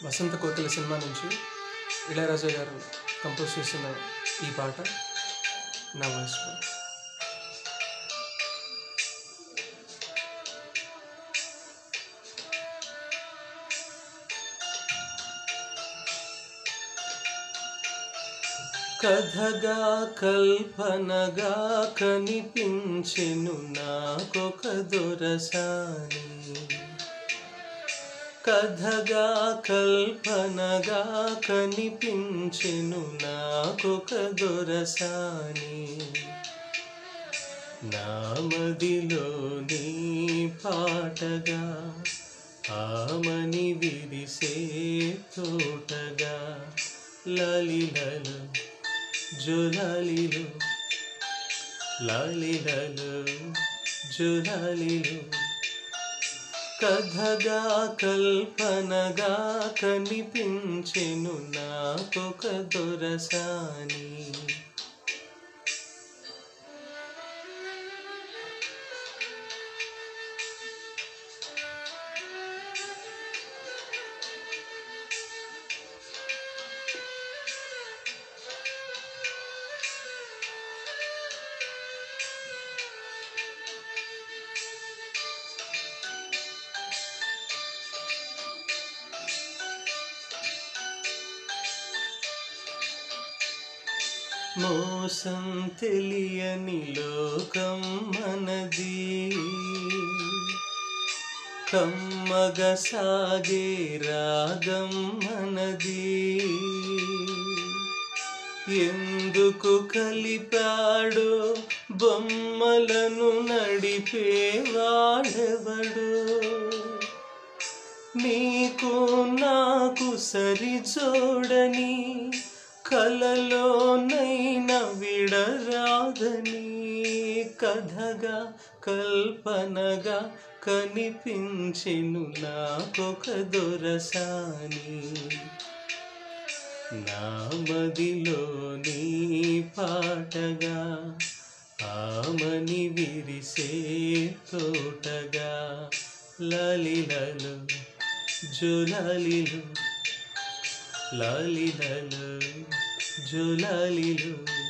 వసంత కోకిల సినిమా నుంచి ఇళయరాజా గారు కంపోజ్ చేసిన ఈ పాట నా వాయిస్లో కథగా కల్పనగా కనిపించెను నాకొక దొరసాని కథగా కల్పనగా కనిపించెను నాకొక దొరసాని నామదిలో నీ పాటగా ఆమని విరిసే తోటగా లలిలలు జులాలిలు లాలిలలు జులాలిలు కథగా కల్పనగా కనిపించెను నాకొక దొరసాని మోసం తెలియని లోకం మనది కమ్మగ సాగే రాగం మనది ఎందుకు కలిపాడో బొమ్మలను నడిపేవాడెవడో నీకు నాకు సరి చూడని కలలోనైనా విడరాదని కథగా కల్పనగా కనిపించెను నాకొక దొరసాని నా మదిలో నీ పాటగా ఆమని విరిసే తోటగా లలిలలు జులాలిలు లాలిలలు జులాలిలు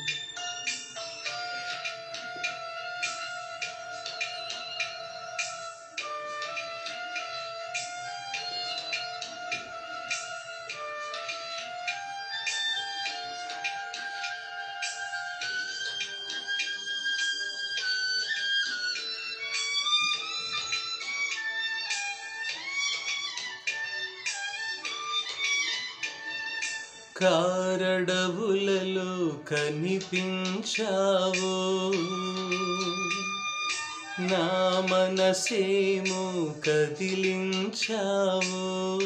కారడవులలో కనిపించావో నా మనసేమో కదిలించావో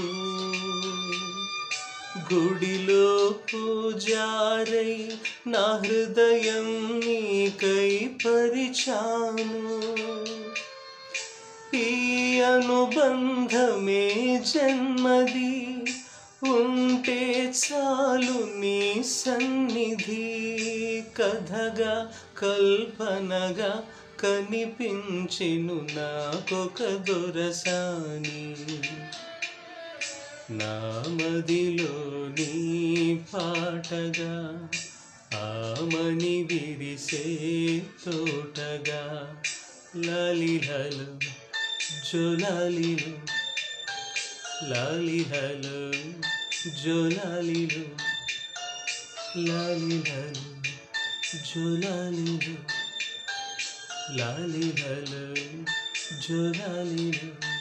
గుడిలో పూజారై నా హృదయం నీకై పరిచాను ఈ అనుబంధమే జన్మది ఉంటే చాలు నీ సన్నిధి కథగా కల్పనగా కనిపించెను నాకొక దొరసాని నా మదిలో నీ పాటగా ఆమని విరిసే తోటగా లాలిలలు జోలాలిలు లాలిలలు జోలాలిలు లాలిలలు జోలాలిలు లాలిలలు జోలాలిలు